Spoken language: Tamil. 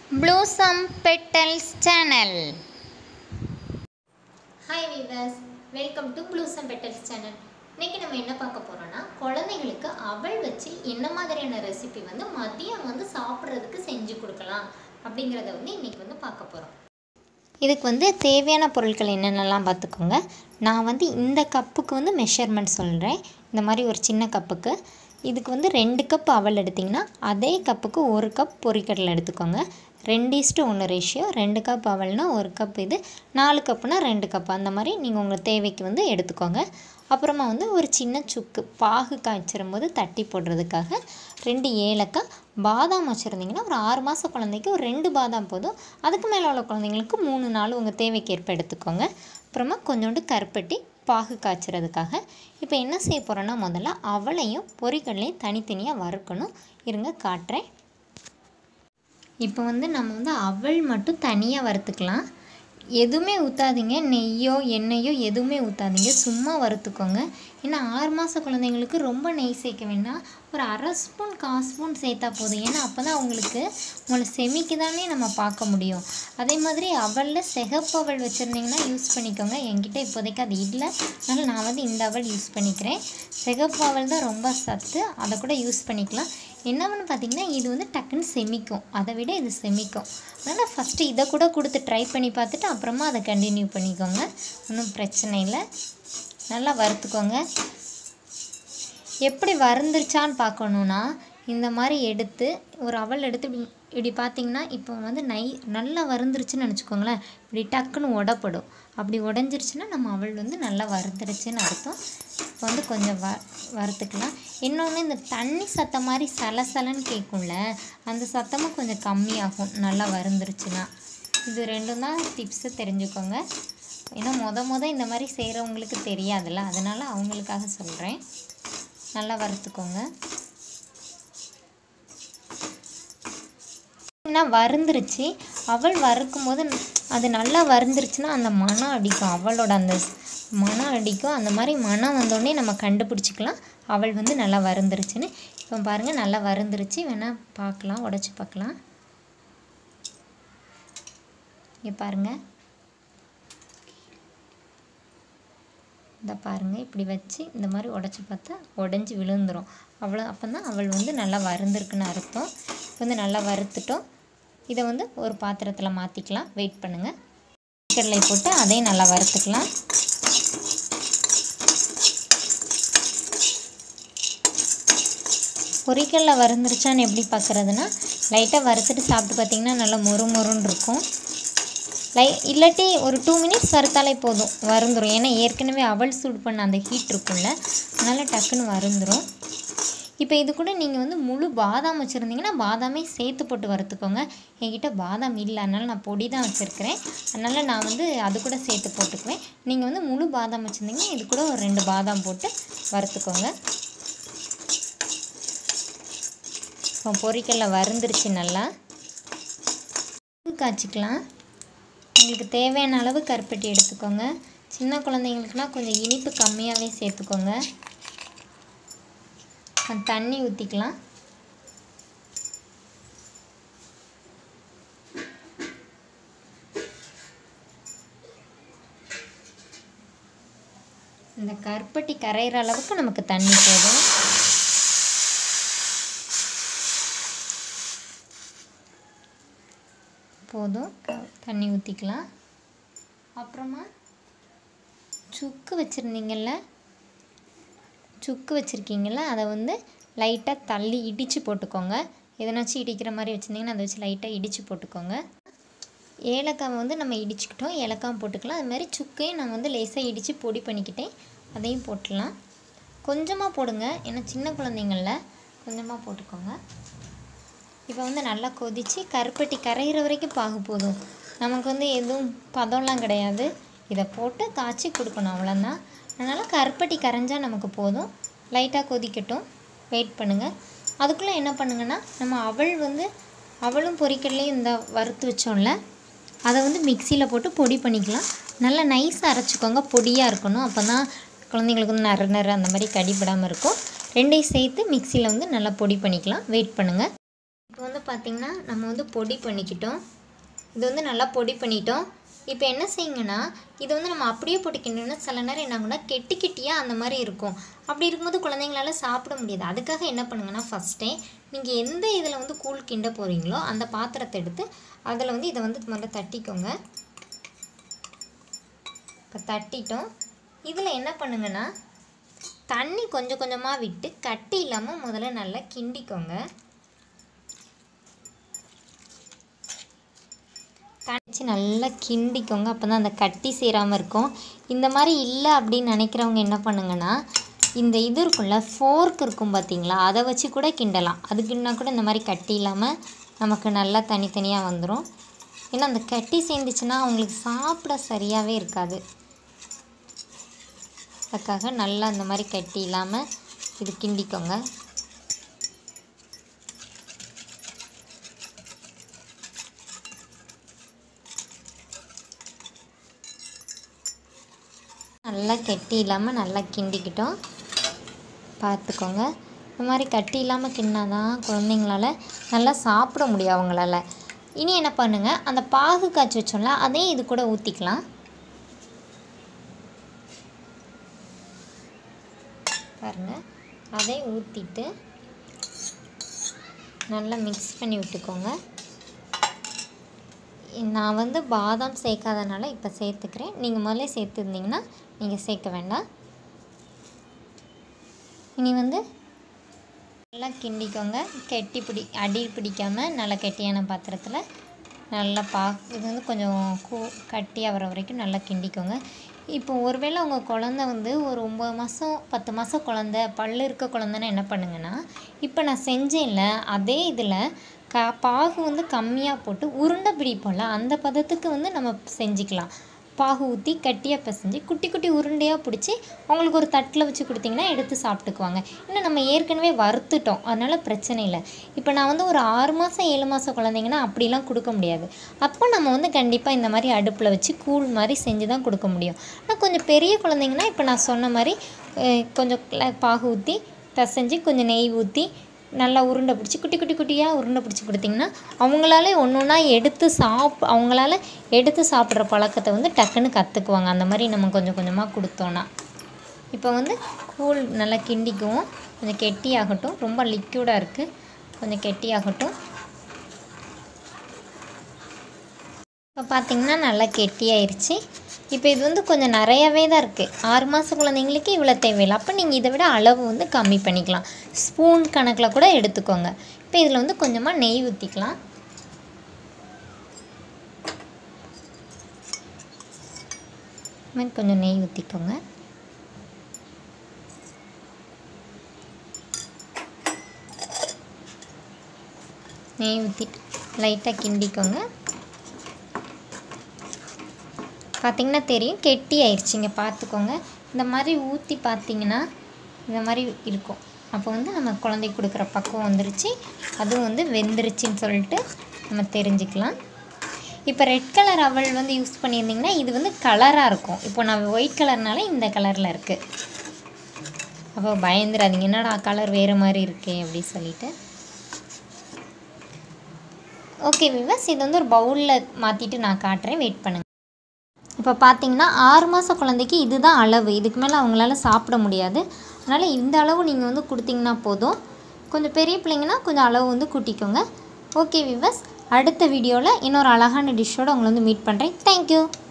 blossom Petals channel hi viewers welcome to Blossom Petals channel இன்னைக்கு நம்ம என்ன பார்க்க போறோம்னா குழந்தைங்களுக்கு அவல் வச்சு என்ன மாதிரியான ரெசிபி வந்து மதியம் வந்து சாப்பிட்றதுக்கு செஞ்சு கொடுக்கலாம் அப்படிங்கிறத வந்து இன்னைக்கு வந்து பார்க்க போகிறோம் இதுக்கு வந்து தேவையான பொருட்கள் என்னென்னலாம் பார்த்துக்கோங்க நான் வந்து இந்த கப்புக்கு வந்து மெஷர்மெண்ட் சொல்கிறேன் இந்த மாதிரி ஒரு சின்ன கப்புக்கு இதுக்கு வந்து ரெண்டு கப் அவல் எடுத்திங்கன்னா அதே கப்புக்கு ஒரு கப் பொரிக்கடலை எடுத்துக்கோங்க ரெண்டு இஸ்ட்டு ஒன்று ரேஷியோ ரெண்டு கப் அவல்னா ஒரு கப் இது நாலு கப்புனா ரெண்டு கப் அந்த மாதிரி நீங்கள் உங்கள் தேவைக்கு வந்து எடுத்துக்கோங்க அப்புறமா வந்து ஒரு சின்ன சுக்கு பாகு காய்ச்சிரும் போது தட்டி போடுறதுக்காக ரெண்டு ஏலக்காய் பாதாம் வச்சுருந்தீங்கன்னா ஒரு ஆறு மாத குழந்தைக்கு ஒரு ரெண்டு பாதாம் போதும் அதுக்கு மேலே உள்ள குழந்தைங்களுக்கு மூணு நாள் உங்கள் தேவைக்கு ஏற்ப எடுத்துக்கோங்க அப்புறமா கொஞ்சோண்டு கருப்பட்டி பாகு காய்ச்சறதுக்காக இப்போ என்ன செய்ய போகிறோன்னா முதல்ல அவளையும் பொரிக்கடலையும் தனித்தனியாக வறுக்கணும் இருங்க காட்டுறேன் இப்போ வந்து நம்ம வந்து அவல் மட்டும் தனியாக வறுத்துக்கலாம் எதுவுமே ஊற்றாதீங்க நெய்யோ எண்ணெயோ எதுவுமே ஊற்றாதீங்க சும்மா வறுத்துக்கோங்க ஏன்னா ஆறு மாத குழந்தைங்களுக்கு ரொம்ப நெய் சேர்க்க வேண்டாம் ஒரு அரை ஸ்பூன் கால் ஸ்பூன் சேர்த்தா போதும் ஏன்னா அப்போ தான் அவங்களுக்கு உங்களை செமிக்கு தானே நம்ம பார்க்க முடியும் அதே மாதிரி அவலில் சிகப்பு அவல் வச்சுருந்தீங்கன்னா யூஸ் பண்ணிக்கோங்க என்கிட்ட இப்போதைக்கு அது இல்லை அதனால் நான் வந்து இந்த அவல் யூஸ் பண்ணிக்கிறேன் சிகப்பு அவல் தான் ரொம்ப சத்து அதை கூட யூஸ் பண்ணிக்கலாம் என்னவென்னு பார்த்தீங்கன்னா இது வந்து டக்குன்னு செமிக்கும் அதை விட இது செமிக்கும் அதனால் ஃபஸ்ட்டு இதை கூட கொடுத்து ட்ரை பண்ணி பார்த்துட்டு அப்புறமா அதை கண்டினியூ பண்ணிக்கோங்க ஒன்றும் பிரச்சனை இல்லை நல்லா வறுத்துக்கோங்க எப்படி வறுந்துருச்சான்னு பார்க்கணுன்னா இந்த மாதிரி எடுத்து ஒரு அவல் எடுத்து இப்படி இப்படி பார்த்தீங்கன்னா இப்போ வந்து நை நல்லா வறுந்துருச்சுன்னு நினச்சிக்கோங்களேன் இப்படி டக்குன்னு உடப்படும் அப்படி உடஞ்சிருச்சுன்னா நம்ம அவல் வந்து நல்லா வறுந்துருச்சுன்னு அர்த்தம் இப்போ வந்து கொஞ்சம் வ வறுத்துக்கலாம் இன்னொன்று இந்த தண்ணி சத்தம் மாதிரி சலசலன்னு கேட்கும்ல அந்த சத்தமும் கொஞ்சம் கம்மியாகும் நல்லா வறுந்துருச்சுன்னா இது ரெண்டும் தான் டிப்ஸு தெரிஞ்சுக்கோங்க ஏன்னா மொத மொத இந்த மாதிரி செய்கிறவங்களுக்கு தெரியாதுல்ல அதனால் அவங்களுக்காக சொல்கிறேன் நல்லா வறுத்துக்கோங்க என்ன வறுந்துருச்சு அவள் வறுக்கும் போது அது நல்லா வறுந்துருச்சுன்னா அந்த மனம் அடிக்கும் அவளோட அந்த மனம் அடிக்கும் அந்த மாதிரி மனம் வந்தோடனே நம்ம கண்டுபிடிச்சிக்கலாம் அவள் வந்து நல்லா வறுந்துருச்சுன்னு இப்போ பாருங்கள் நல்லா வறுந்துருச்சு வேணால் பார்க்கலாம் உடச்சி பார்க்கலாம் இங்கே பாருங்கள் இந்த பாருங்கள் இப்படி வச்சு இந்த மாதிரி உடச்சி பார்த்தா உடஞ்சி விழுந்துரும் அவ்வளோ அப்போ தான் அவள் வந்து நல்லா வறுந்துருக்குன்னு அர்த்தம் இப்போ வந்து நல்லா வறுத்துட்டோம் இதை வந்து ஒரு பாத்திரத்தில் மாற்றிக்கலாம் வெயிட் பண்ணுங்கள் கடலை போட்டு அதையும் நல்லா வறுத்துக்கலாம் பொரிக்கடலை வறுந்துருச்சான்னு எப்படி பார்க்குறதுனா லைட்டாக வறுத்துட்டு சாப்பிட்டு பார்த்தீங்கன்னா நல்லா மொறு மொறுன்னு இருக்கும் லை இல்லாட்டி ஒரு டூ மினிட்ஸ் வறுத்தாலே போதும் வறுந்துடும் ஏன்னா ஏற்கனவே அவல் சூடு பண்ண அந்த ஹீட் இருக்கும்ல அதனால் டக்குன்னு வறுந்துடும் இப்போ இது கூட நீங்கள் வந்து முழு பாதாம் வச்சுருந்தீங்கன்னா பாதாமே சேர்த்து போட்டு வறுத்துக்கோங்க என்கிட்ட பாதாம் இல்லை அதனால் நான் பொடி தான் வச்சுருக்கிறேன் அதனால் நான் வந்து அது கூட சேர்த்து போட்டுக்குவேன் நீங்கள் வந்து முழு பாதாம் வச்சுருந்தீங்கன்னா இது கூட ஒரு ரெண்டு பாதாம் போட்டு வறுத்துக்கோங்க இப்போ பொரிக்கல்ல வறுந்துருச்சு நல்லா காய்ச்சிக்கலாம் உங்களுக்கு தேவையான அளவு கருப்பட்டி எடுத்துக்கோங்க சின்ன குழந்தைங்களுக்குலாம் கொஞ்சம் இனிப்பு கம்மியாகவே சேர்த்துக்கோங்க தண்ணி ஊற்றிக்கலாம் இந்த கருப்பட்டி கரையிற அளவுக்கு நமக்கு தண்ணி போதும் போதும் தண்ணி ஊற்றிக்கலாம் அப்புறமா சுக்கு வச்சுருந்தீங்கள்ல சுக்கு வச்சுருக்கீங்கள அதை வந்து லைட்டாக தள்ளி இடித்து போட்டுக்கோங்க எதனாச்சும் இடிக்கிற மாதிரி வச்சுருந்தீங்கன்னா அதை வச்சு லைட்டாக இடித்து போட்டுக்கோங்க ஏலக்காவை வந்து நம்ம இடிச்சுக்கிட்டோம் ஏலக்காவும் போட்டுக்கலாம் அது மாதிரி சுக்கையும் நான் வந்து லேசாக இடித்து பொடி பண்ணிக்கிட்டேன் அதையும் போட்டுடலாம் கொஞ்சமாக போடுங்க ஏன்னா சின்ன குழந்தைங்கள கொஞ்சமாக போட்டுக்கோங்க இப்போ வந்து நல்லா கொதித்து கருப்பட்டி கரையிற வரைக்கும் பாகு போதும் நமக்கு வந்து எதுவும் பதம்லாம் கிடையாது இதை போட்டு காய்ச்சி கொடுக்கணும் அவ்வளோதான் அதனால் கருப்பட்டி கரைஞ்சால் நமக்கு போதும் லைட்டாக கொதிக்கட்டும் வெயிட் பண்ணுங்கள் அதுக்குள்ளே என்ன பண்ணுங்கன்னா நம்ம அவள் வந்து அவளும் பொரிக்கடலையும் இந்த வறுத்து வச்சோம்ல அதை வந்து மிக்சியில் போட்டு பொடி பண்ணிக்கலாம் நல்லா நைஸாக அரைச்சிக்கோங்க பொடியாக இருக்கணும் அப்போ தான் குழந்தைங்களுக்கு வந்து நர நர அந்த மாதிரி கடிபடாமல் இருக்கும் ரெண்டையும் சேர்த்து மிக்சியில் வந்து நல்லா பொடி பண்ணிக்கலாம் வெயிட் பண்ணுங்கள் இப்போ வந்து பார்த்திங்கன்னா நம்ம வந்து பொடி பண்ணிக்கிட்டோம் இது வந்து நல்லா பொடி பண்ணிட்டோம் இப்போ என்ன செய்யுங்கன்னா இது வந்து நம்ம அப்படியே போட்டு கிண்டோம்னா சில நேரம் என்ன ஆகும்னா கெட்டி கெட்டியாக அந்த மாதிரி இருக்கும் அப்படி இருக்கும்போது குழந்தைங்களால சாப்பிட முடியாது அதுக்காக என்ன பண்ணுங்கன்னா ஃபஸ்ட்டே நீங்கள் எந்த இதில் வந்து கூழ் கிண்ட போகிறீங்களோ அந்த பாத்திரத்தை எடுத்து அதில் வந்து இதை வந்து முதல்ல தட்டிக்கோங்க இப்போ தட்டிட்டோம் இதில் என்ன பண்ணுங்கன்னா தண்ணி கொஞ்சம் கொஞ்சமாக விட்டு கட்டி இல்லாமல் முதல்ல நல்லா கிண்டிக்கோங்க தனிச்சு நல்லா கிண்டிக்கோங்க அப்போ தான் அந்த கட்டி சேராமல் இருக்கும் இந்த மாதிரி இல்லை அப்படின்னு நினைக்கிறவங்க என்ன பண்ணுங்கன்னா இந்த இது இருக்கும்ல ஃபோர்க் இருக்கும் பார்த்தீங்களா அதை வச்சு கூட கிண்டலாம் அதுக்குன்னா கூட இந்த மாதிரி கட்டி இல்லாமல் நமக்கு நல்லா தனித்தனியாக வந்துடும் ஏன்னா அந்த கட்டி சேர்ந்துச்சுன்னா அவங்களுக்கு சாப்பிட சரியாகவே இருக்காது அதுக்காக நல்லா அந்த மாதிரி கட்டி இல்லாமல் இது கிண்டிக்கோங்க நல்லா கெட்டி இல்லாமல் நல்லா கிண்டிக்கிட்டோம் பார்த்துக்கோங்க இந்த மாதிரி கட்டி இல்லாமல் கிண்ணாதான் குழந்தைங்களால நல்லா சாப்பிட முடியும் அவங்களால இனி என்ன பண்ணுங்கள் அந்த பாகு காய்ச்சி வச்சோம்ல அதையும் இது கூட ஊற்றிக்கலாம் பாருங்கள் அதை ஊற்றிட்டு நல்லா மிக்ஸ் பண்ணி விட்டுக்கோங்க நான் வந்து பாதாம் சேர்க்காதனால இப்போ சேர்த்துக்கிறேன் நீங்கள் முதல்ல சேர்த்துருந்தீங்கன்னா நீங்கள் சேர்க்க வேண்டாம் இனி வந்து நல்லா கிண்டிக்கோங்க கெட்டி பிடி அடி பிடிக்காமல் நல்லா கெட்டியான பாத்திரத்தில் நல்லா பா இது வந்து கொஞ்சம் கூ கட்டியாக வர வரைக்கும் நல்லா கிண்டிக்கோங்க இப்போ ஒருவேளை உங்கள் குழந்த வந்து ஒரு ஒம்பது மாதம் பத்து மாதம் குழந்த பல்லு இருக்க குழந்தைன்னா என்ன பண்ணுங்கன்னா இப்போ நான் செஞ்சேன்ல அதே இதில் க பாகு வந்து கம்மியாக போட்டு உருண்டை பிடிப்போம்ல அந்த பதத்துக்கு வந்து நம்ம செஞ்சுக்கலாம் பாகு ஊற்றி கட்டியாக பிசைஞ்சு குட்டி குட்டி உருண்டையாக பிடிச்சி அவங்களுக்கு ஒரு தட்டில் வச்சு கொடுத்தீங்கன்னா எடுத்து சாப்பிட்டுக்குவாங்க இன்னும் நம்ம ஏற்கனவே வறுத்துட்டோம் அதனால் பிரச்சனை இல்லை இப்போ நான் வந்து ஒரு ஆறு மாதம் ஏழு மாதம் குழந்தைங்கன்னா அப்படிலாம் கொடுக்க முடியாது அப்போ நம்ம வந்து கண்டிப்பாக இந்த மாதிரி அடுப்பில் வச்சு கூழ் மாதிரி செஞ்சு தான் கொடுக்க முடியும் ஆனால் கொஞ்சம் பெரிய குழந்தைங்கன்னா இப்போ நான் சொன்ன மாதிரி அஹ், கொஞ்சம் ல- பாகு ஊற்றி பிசைஞ்சு கொஞ்சம் நெய் ஊற்றி நல்லா உருண்டை பிடிச்சி குட்டி குட்டி குட்டியாக உருண்டை பிடிச்சி கொடுத்தீங்கன்னா அவங்களாலே ஒன்று ஒன்றா எடுத்து சாப் அவங்களால எடுத்து சாப்பிட்ற பழக்கத்தை வந்து டக்குன்னு கற்றுக்குவாங்க அந்த மாதிரி நம்ம கொஞ்சம் கொஞ்சமாக கொடுத்தோன்னா இப்போ வந்து கூழ் நல்லா கிண்டிக்குவோம் கொஞ்சம் கெட்டியாகட்டும் ரொம்ப லிக்யூடாக இருக்குது கொஞ்சம் கெட்டியாகட்டும் இப்போ பார்த்தீங்கன்னா நல்லா கெட்டியாயிருச்சு இப்போ இது வந்து கொஞ்சம் நிறையவே தான் இருக்குது ஆறு மாத குழந்தைங்களுக்கு இவ்வளோ தேவையில்லை அப்போ நீங்கள் இதை விட அளவு வந்து கம்மி பண்ணிக்கலாம் ஸ்பூன் கணக்கில் கூட எடுத்துக்கோங்க இப்போ இதில் வந்து கொஞ்சமாக நெய் ஊற்றிக்கலாம் இது மாதிரி கொஞ்சம் நெய் ஊற்றிக்கோங்க நெய் ஊற்றிட்டு லைட்டாக கிண்டிக்கோங்க பார்த்தீங்கன்னா தெரியும் கெட்டி ஆயிடுச்சுங்க பார்த்துக்கோங்க இந்த மாதிரி ஊற்றி பார்த்தீங்கன்னா இந்த மாதிரி இருக்கும் அப்போ வந்து நம்ம குழந்தைக்கு கொடுக்குற பக்குவம் வந்துருச்சு அதுவும் வந்து வெந்துருச்சுன்னு சொல்லிட்டு நம்ம தெரிஞ்சுக்கலாம் இப்போ ரெட் கலர் அவல் வந்து யூஸ் பண்ணியிருந்தீங்கன்னா இது வந்து கலராக இருக்கும் இப்போ நான் ஒயிட் கலர்னால இந்த கலரில் இருக்குது அப்போ பயந்துடாதீங்க என்னடா கலர் வேறு மாதிரி இருக்கே அப்படி சொல்லிட்டு ஓகே விவஸ் இது வந்து ஒரு பவுலில் மாற்றிட்டு நான் காட்டுறேன் வெயிட் பண்ணுங்கள் இப்போ பார்த்தீங்கன்னா ஆறு மாத குழந்தைக்கு இதுதான் அளவு இதுக்கு மேலே அவங்களால சாப்பிட முடியாது அதனால் இந்த அளவு நீங்கள் வந்து கொடுத்தீங்கன்னா போதும் கொஞ்சம் பெரிய பிள்ளைங்கன்னா கொஞ்சம் அளவு வந்து கூட்டிக்கோங்க ஓகே விவஸ் அடுத்த வீடியோவில் இன்னொரு அழகான டிஷ்ஷோடு உங்களை வந்து மீட் பண்ணுறேன் தேங்க்யூ